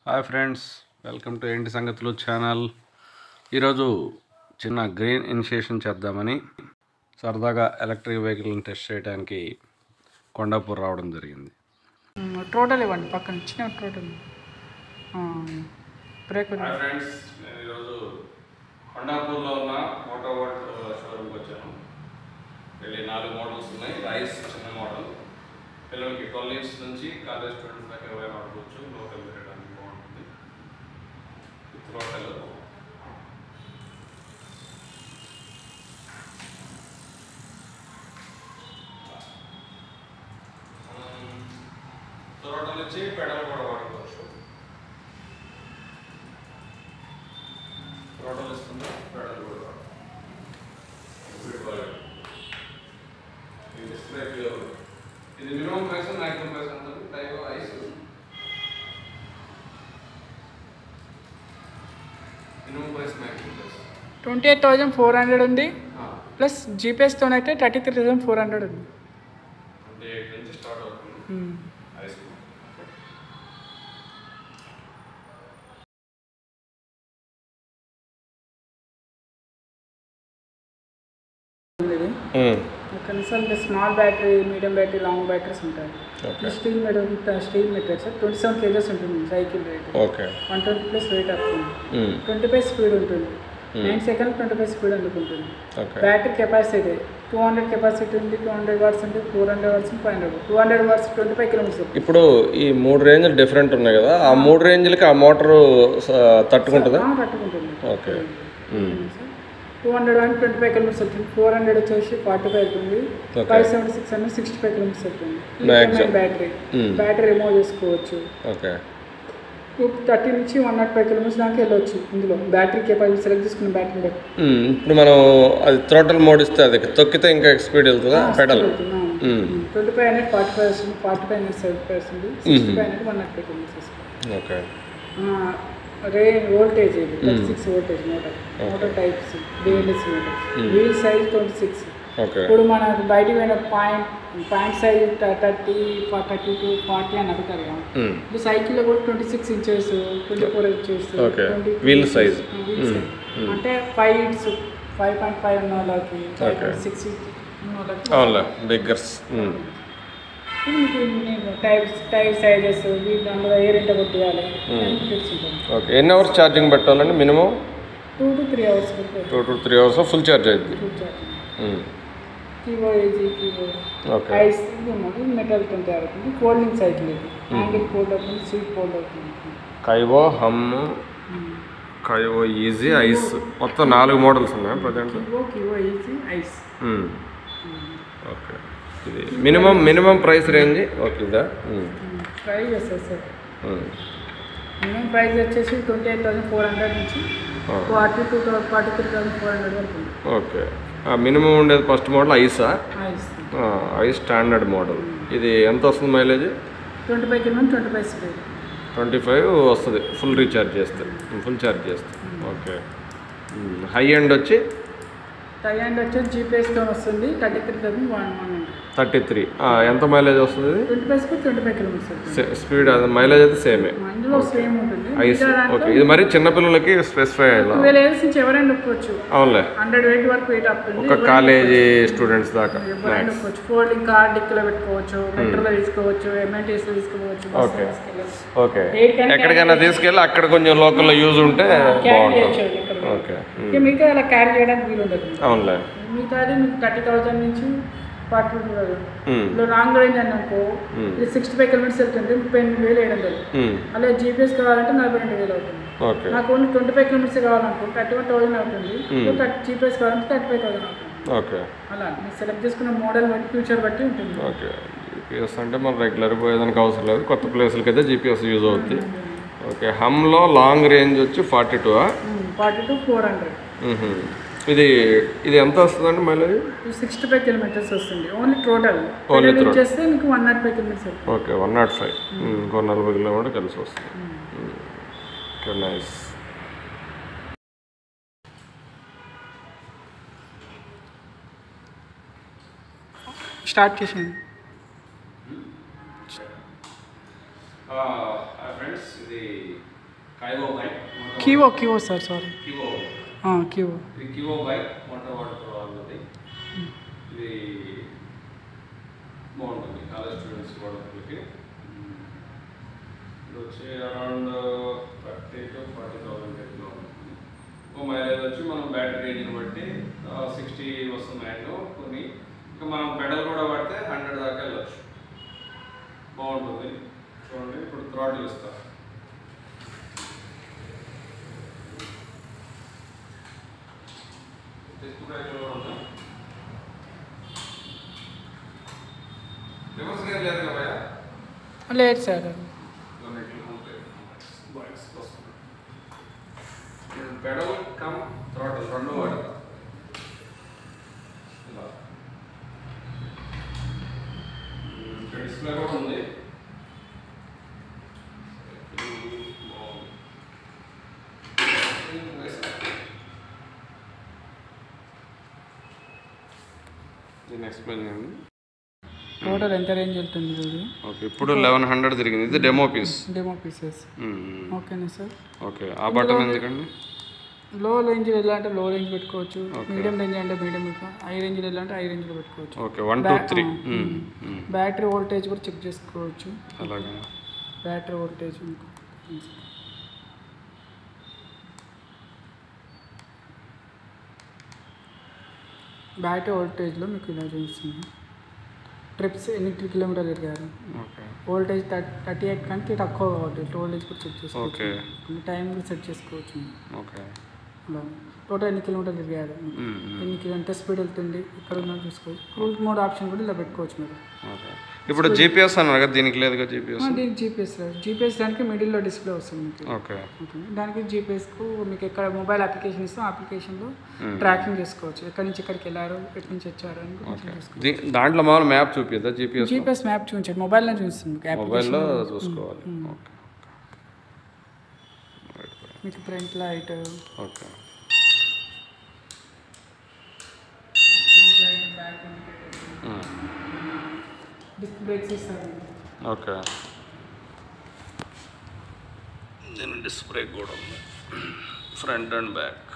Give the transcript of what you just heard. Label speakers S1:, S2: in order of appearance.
S1: Hi friends welcome to ఏంటి సంగతులు channel ఈరోజు చిన్న గ్రీన్ ఇనిషియేషన్ చేద్దామని సరదాగా ఎలక్ట్రిక్ వెహికల్ని టెస్ట్ చేయడానికి కొండాపూర్ రావడం జరిగింది
S2: టోటల్ ఇవ్వండి పక్కన చిన్న టోటల్ బ్రేక్
S1: హాయ్ ఫ్రెండ్స్ నేను ఈరోజు కొండాపూర్లో ఉన్న మోటో వర్డ్ షోరూమ్కి వచ్చాను వెళ్ళి నాలుగు మోడల్స్ ఉన్నాయి రైస్ చిన్న మోడల్ పిల్లలకి ట్వెల్వ్ ఇయర్స్ నుంచి కాలేజ్ స్టూడెంట్స్ దాకా ఎవరైనా ఆడుకోవచ్చు లోకల్ తిరగడానికి బాగుంటుంది విత్ లోకల్ త్రోటల్ వచ్చి పెడల్ కూడా వాడుకోవచ్చు త్రోటల్ ఇస్తుంది పెడల్ కూడా వాడుకోవచ్చు ఈ డిస్ప్లే క్లియర్ ఇది మినిమం ప్రైస్ మ్యాక్సిమం ప్రైస్ ఉంటుంది type ice minimum price maximum price
S2: twenty eight thousand four hundred ఉంది ప్లస్ జీపీఎస్తో అయితే thirty three thousand four hundred ఉంది
S1: ట్వంటీ ఎయిట్ నుంచి స్టార్ట్ అవుతుంది
S2: మ్మ్.
S1: ఐస్
S2: ఇది కొన్నిసార్లు small battery medium battery long batteries ఉంటాయి
S1: okay
S2: steel metal steel material sir twenty seven kgs ఉంటుంది cycle rate
S1: okay
S2: one twenty plus weight వస్తుంది twenty five speed ఉంటుంది nine second twenty five speed అందుకుంటుంది
S1: okay
S2: battery capacity two hundred capacity ఉంది two hundred watts ఉంది four hundred watts five hundred two hundred watts twenty five kilometres
S3: ఇప్పుడు ఈ మూడు రేంజ్లు different ఉన్నాయి కదా ఆ మూడు రేంజ్లకి ఆ మోటారు తట్టుకుంటుందా
S2: పట్టుకుంటుంది
S3: okay
S2: two hundred one twenty five kilometres వస్తుంది ఫోర్ హండ్రెడ్ వచ్చేసి ఫార్టీ ఫైవ్ అవుతుంది
S3: Okay.
S2: Five seventy six hundred sixty five kilometres అవుతుంది
S3: Maximum.
S2: Battery
S3: Hmm.
S2: Battery remove చేసుకోవచ్చు
S3: ఓకే
S2: టూ థర్టీ నుంచి వన్ నాట్ ఫైవ్ కిలోమీటర్స్ దాకా వెళ్ళొచ్చు ఇందులో battery capacity select చేసుకున్న బ్యాటరీ బట్టి
S3: ఉమ్, ఇప్పుడు మనం అది థ్రోటల్ మోడ్ ఇస్తే అది తొక్కితే ఇంకా స్పీడ్ వెళ్తుందా pedal
S2: twenty five hundred forty five వస్తుంది forty five hundred seventy five వస్తుంది sixty five hundred one nought five kilometres
S3: okay
S2: రే వోల్టేజ్ ఇది thirty six voltage motor motor types BLS motor wheel size twenty six
S3: okay
S2: ఇప్పుడు మనకు బయటికి పోయిన point point size thirty thirty two forty అని అడుగుతారు కదా
S3: ఉమ్,
S2: ఇప్పుడు సైకిల్లో కూడా twenty six inches twenty four inches
S3: Okay. Wheel size.
S2: అంటే ఫైవ్ ఇంట్స్ ఫైవ్ పాయింట్ ఫైవ్ ఉన్న వాళ్ళకి ఫైవ్
S3: Okay.
S2: పాయింట్ సిక్స్ ఉన్న వాళ్ళకి
S3: అవునులే బిగ్గర్స్
S2: ఇది మీకు నేను టైప్స్ టైప్ సైజెస్ వీటి అందులో ఏ రెంట కొట్టేయాలి ఫిక్స్ ఉంటుంది
S3: ఓకే ఎన్ని అవర్స్ ఛార్జింగ్ పెట్టాలండి minimum
S2: two to three hours పెట్టుకోవచ్చు
S3: two to three hours full charge అయింది
S2: కీబో ఏజీ కీబో
S3: ఓకే
S2: ఐస్ ఇది ఉన్నది మెటల్ తోటి అవుతుంది ఫోల్డింగ్ సైకిల్ ఇది హ్యాండిల్ ఫోల్డ్ అవుతుంది సీట్ ఫోల్డ్ అవుతుంది
S3: కైవో హమ్ కైవో ఈజీ ఐస్ మొత్తం నాలుగు మోడల్స్ ఉన్నాయి ప్రజెంట్
S2: కీబో కీబో ఏజీ ఐస్
S3: ఓకే ఇది minimum minimum price range okay ఇదా ఉమ్,
S2: ట్రై చేస్తారు సార్
S3: ఉమ్.
S2: మినిమం ప్రైస్ వచ్చేసి twenty eight thousand four hundred నుంచి
S3: ఆ,
S2: forty two forty three thousand four hundred వరకు ఉంది
S3: ఓకే ఆ, మినిమం ఉండేది ఫస్ట్ మోడల్ ఐసా
S2: ఐస్
S3: ఆ, ఐస్ స్టాండర్డ్ మోడల్ ఇది ఎంత వస్తుంది mileage
S2: twenty five kilometre twenty five speed
S3: twenty five వస్తుంది ఫుల్ రీఛార్జ్ చేస్తే ఫుల్ ఛార్జ్ చేస్తే ఓకే హై ఎండ్ వచ్చి
S2: టై అండ్ వచ్చేసి జీపీఎస్తో వస్తుంది thirty three thousand one one hundred
S3: thirty three ఎంత మైలేజ్ వస్తుంది ఇది
S2: twenty five speed twenty five kilometres వస్తుంది
S3: స్పీడ్ అది మైలేజ్ అయితే సేమే
S2: అందులో సేమ్ ఉంటుంది
S3: ఐస్ ఓకే ఇది మరి చిన్నపిల్లలకి స్పెసిఫై అయ్యేలా
S2: ట్వెల్వ్ ఇయర్స్ నుంచి ఎవరైనా నొక్కొచ్చు
S3: అవునులే
S2: హండ్రెడ్ వెయిట్ వరకు వెయిట్ అవుతుంది
S3: ఒక కాలేజీ స్టూడెంట్స్ దాకా
S2: ఎవరైనా నొక్కొచ్చు ఫోల్డింగ్ కార్ డిక్కీలో పెట్టుకోవచ్చు మెట్రోలో తీసుకోవచ్చు ఎంఎన్టీఎస్లో తీసుకోవచ్చు
S3: Okay.
S2: బస్సులో తీసుకెళ్ళచ్చు
S3: ఓకే
S2: ఎయిట్
S3: ఎక్కడికైనా తీసుకెళ్ళి అక్కడ కొంచెం లోకల్లో యూజ్ ఉంటే
S2: క్యారీ
S3: బాగుంటుంది
S2: చేయొచ్చు ఇక్కడ
S3: ఓకే
S2: ఇక మిగతా అలా క్యారీ చేయడానికి వీలు ఉండదు
S3: అవునులే
S2: మిగతాది మీకు థర్టీ థౌసండ్ నుంచి ఫార్టీ టూ థౌసండ్
S3: ఉమ్,
S2: ఇప్పుడు లాంగ్ రేంజ్ అనుకో
S3: Hmm.
S2: ఇది సిక్స్టీ ఫైవ్ కిలోమీటర్స్ వెళ్తుంది ముప్పై ఎనిమిది వేలు ఏడు వందలు
S3: ఉమ్,
S2: అలా జీపీఎస్ కావాలంటే నలభై రెండు వేలు అవుతుంది
S3: ఓకే
S2: నాకు ఓన్లీ ట్వంటీ ఫైవ్ కిలోమీటర్స్ కావాలనుకో థర్టీ వన్ థౌసండ్ అవుతుంది
S3: Hmm.
S2: జీపీఎస్ కావాలంటే థర్టీ ఫైవ్ థౌసండ్ అవుతుంది
S3: ఓకే
S2: అలా మీరు సెలెక్ట్ చేసుకున్న మోడల్ బట్టి ఫ్యూచర్ బట్టి ఉంటుంది
S3: ఓకే జీపీఎస్ అంటే మనం రెగ్యులర్ పోయేదానికి అవసరం లేదు కొత్త ప్లేసులకి అయితే జీపీఎస్ యూజ్ అవుద్ది ఓకే హమ్లో లాంగ్ రేంజ్ వచ్చి forty two
S2: forty to four hundred
S3: ఇది ఇది ఎంత వస్తుందండి మైలేజ్
S2: సిక్స్టీ ఫైవ్ కిలోమీటర్స్ వస్తుంది ఓన్లీ టోటల్
S3: Only
S2: పెట్రోల్ చేస్తే మీకు వన్ నాట్ ఫైవ్ కిలోమీటర్స్ వస్తుంది
S3: ఓకే వన్ నాట్ ఫైవ్ ఇంకో నలభై కిలోమీటర్ కలిసి వస్తుంది ఓకే నైస్
S2: స్టార్ట్ చేసింది
S1: ఫ్రెండ్స్ ఇది కైవో బైక్
S2: కివో కివో సార్ సారీ
S1: కివో
S2: కివో
S1: ఇది కివో బైక్ మోటార్ వాటర్ వాళ్ళది ఇది బాగుంటుంది కాలేజ్ స్టూడెంట్స్ వాళ్ళకి ఇది వచ్చి around thirty to forty thousand రేట్లో ఉంటుంది ఓ మైలేజ్ వచ్చి మనం బ్యాటరీ రేంజ్ని బట్టి సిక్స్టీ వస్తుంది మ్యాక్లో కొన్ని ఇంకా మనం పెడల్ కూడా పడితే హండ్రెడ్ దాకా వెళ్ళచ్చు బాగుంటుంది చూడండి ఇప్పుడు థ్రాటిల్ ఇస్తా డిస్క్ బ్రేక్ కూడా ఉన్నాయి రివర్స్ గేర్ లేదు కదా భయ్యా?
S2: లేదు సార్
S1: కొన్నిటిలో ఉంటాయి. బైక్స్ వస్తుంది. నేను పెడల్ కమ్ థ్రాటిల్ రెండు వాడతా ఇలా. ఇక్కడ డిస్ప్లే కూడా ఉంది బాగుంది.
S3: దీన్ని ఎక్స్ప్లెయిన్ చేయండి
S2: టోటల్ ఎంత రేంజ్ వెళ్తుంది ఇది
S3: ఓకే ఇప్పుడు లెవెన్ హండ్రెడ్ తిరిగింది ఇది డెమో పీస్
S2: డెమో పీసెస్ ఓకేనా సార్
S3: ఓకే ఆ బటన్ ఎందుకండి
S2: లో రేంజ్ వెళ్ళాలంటే లో రేంజ్ పెట్టుకోవచ్చు మీడియం రేంజ్ అంటే మీడియం హై రేంజ్ వెళ్ళాలంటే హై రేంజ్లో పెట్టుకోవచ్చు
S3: okay one two three
S2: battery voltage కూడా చెక్ చేసుకోవచ్చు
S3: అలాగే
S2: బ్యాటరీ వోల్టేజ్ బ్యాటరీ వోల్టేజ్లో మీకు ఇలా చూపిస్తుంది ట్రిప్స్ ఎన్ని కిలోమీటర్లు తిరిగారు
S3: ఓకే
S2: వోల్టేజ్ థర్టీ ఎయిట్ కంటే తక్కువ కావాలి వోల్టేజ్ కూడా చెక్
S3: ఓకే
S2: చేసుకోవచ్చు టైం కూడా సెట్ చేసుకోవచ్చు
S3: ఓకే
S2: అలా టోటల్ ఎన్ని కిలోమీటర్లు తిరిగారు ఎన్ని కిలో ఎంత స్పీడ్ వెళ్తుంది ఇక్కడ ఉన్నా చూసుకోవచ్చు క్రూజ్ మోడ్ ఆప్షన్ కూడా ఇలా పెట్టుకోవచ్చు మీరు
S3: ఓకే ఇప్పుడు జీపీఎస్ అన్నారు కదా దీనికి లేదుగా జీపీఎస్
S2: దీనికి జీపీఎస్ జీపీఎస్ దానికి మిడిల్లో డిస్ప్లే వస్తుంది మీకు
S3: ఓకే
S2: ఓకే దానికి జీపీఎస్కు మీకు ఎక్కడ మొబైల్ అప్లికేషన్ ఇస్తాం అప్లికేషన్లో ట్రాకింగ్ చేసుకోవచ్చు ఎక్కడి నుంచి ఎక్కడికి వెళ్ళారు ఎక్కడి నుంచి వచ్చారు అని కూడా చేసుకోవచ్చు
S3: దీ- దాంట్లో మామూలు మ్యాప్ చూపిద్దా జీపీఎస్
S2: జీపీఎస్ మ్యాప్ చూపించండి మొబైల్లో చూపిస్తుంది మీకు application
S3: మొబైల్లో
S2: లో.
S3: చూసుకోవాలి ఓకే
S2: మీకు front light
S3: okay
S2: front light back disc brakes ఇస్తారు
S3: ఓకే దీని డిస్క్ బ్రేక్ కూడా ఉంది ఫ్రంట్ అండ్ బ్యాక్